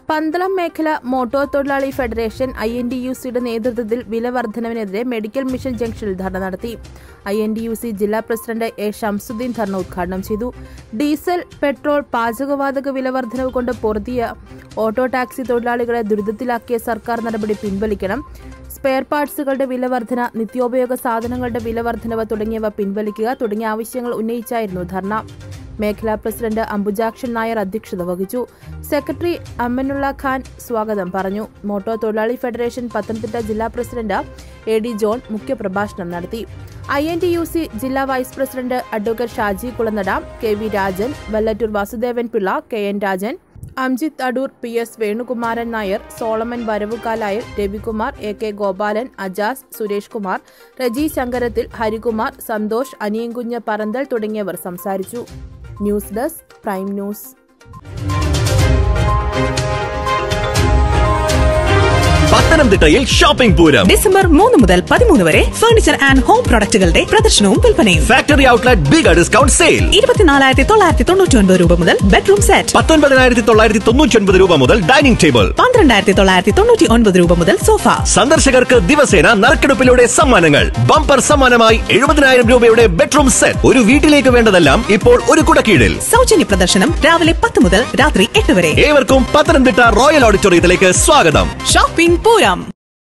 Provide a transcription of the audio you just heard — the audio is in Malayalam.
പന്തളം മേഖല മോട്ടോർ തൊഴിലാളി federation I N D U സിയുടെ നേതൃത്വത്തിൽ വില വർധനവിനെതിരെ മെഡിക്കൽ മിഷൻ ജംഗ്ഷനിൽ ധർണ നടത്തി I N D U C ജില്ലാ പ്രസിഡന്റ് എ ഷംസുദ്ദീൻ ധർണ ഉദ്ഘാടനം ചെയ്തു ഡീസൽ പെട്രോൾ പാചകവാതക വില വർധനവ് കൊണ്ട് പൊറുതിയ ഓട്ടോ ടാക്സി തൊഴിലാളികളെ ദുരിതത്തിലാക്കിയ സർക്കാർ നടപടി പിൻവലിക്കണം സ്പെയർ പാർട്സുകളുടെ വില വർധന നിത്യോപയോഗ സാധനങ്ങളുടെ വില വർധനവ് തുടങ്ങിയവ പിൻവലിക്കുക തുടങ്ങിയ ആവശ്യങ്ങൾ ഉന്നയിച്ചായിരുന്നു ധർണ മേഖലാ പ്രസിഡന്റ് അംബുജാക്ഷൻ നായർ അധ്യക്ഷത വഹിച്ചു സെക്രട്ടറി അമ്മനുള്ള ഖാൻ സ്വാഗതം പറഞ്ഞു മോട്ടോർ തൊഴിലാളി ഫെഡറേഷൻ പത്തനംതിട്ട ജില്ലാ പ്രസിഡന്റ് എ ഡി ജോൺ മുഖ്യപ്രഭാഷണം നടത്തി I N T U C ജില്ലാ vice president advocate Shaji Kulanada K V Rajan Vallattoor Vasudevan Pillai K N Rajan Amjith Adoor P S Venukumaran Nair Solomon Varavukalayar Ravikumar A K Gopalan Ajas Suresh Kumar Reji Sankarathil Harikumar Santhosh Aniyankunju Paranthal തുടങ്ങിയവർ സംസാരിച്ചു ന്യൂസ് ഡെസ്ക് പ്രൈം ന്യൂസ് പത്തനംതിട്ടയിൽ ഷോപ്പിംഗ് പൂരം ഡിസംബർ മൂന്ന് മുതൽ പതിമൂന്ന് വരെ ഫർണിച്ചർ ആൻഡ് ഹോം പ്രൊഡക്റ്റുകളുടെ പ്രദർശനവും വിൽപ്പനയും factory outlet big discount sale ഇരുപത്തിനാലായിരത്തി തൊള്ളായിരത്തി തൊണ്ണൂറ്റി ഒൻപത് രൂപ മുതൽ ബെഡ്റൂം സെറ്റ് പത്തൊൻപതിനായിരത്തി തൊള്ളായിരത്തി തൊണ്ണൂറ്റി ഒൻപത് രൂപ മുതൽ ഡൈനിങ് ടേബിൾ പന്ത്രണ്ടായിരത്തി തൊള്ളായിരത്തി തൊണ്ണൂറ്റി ഒൻപത് രൂപ മുതൽ സോഫ സന്ദർശകർക്ക് ദിവസേന നറുക്കെടുപ്പിലൂടെ സമ്മാനങ്ങൾ ബമ്പർ സമ്മാനമായി എഴുപതിനായിരം രൂപയുടെ ബെഡ്റൂം സെറ്റ് ഒരു വീട്ടിലേക്ക് വേണ്ടതെല്ലാം ഇപ്പോൾ ഒരു കുടക്കീഴിൽ സൗജന്യ പ്രദർശനം രാവിലെ പത്ത് മുതൽ രാത്രി എട്ട് വരെ ഏവർക്കും പത്തനംതിട്ട റോയൽ ഓഡിറ്റോറിയത്തിലേക്ക് സ്വാഗതം ഷോപ്പിംഗ് പൂരം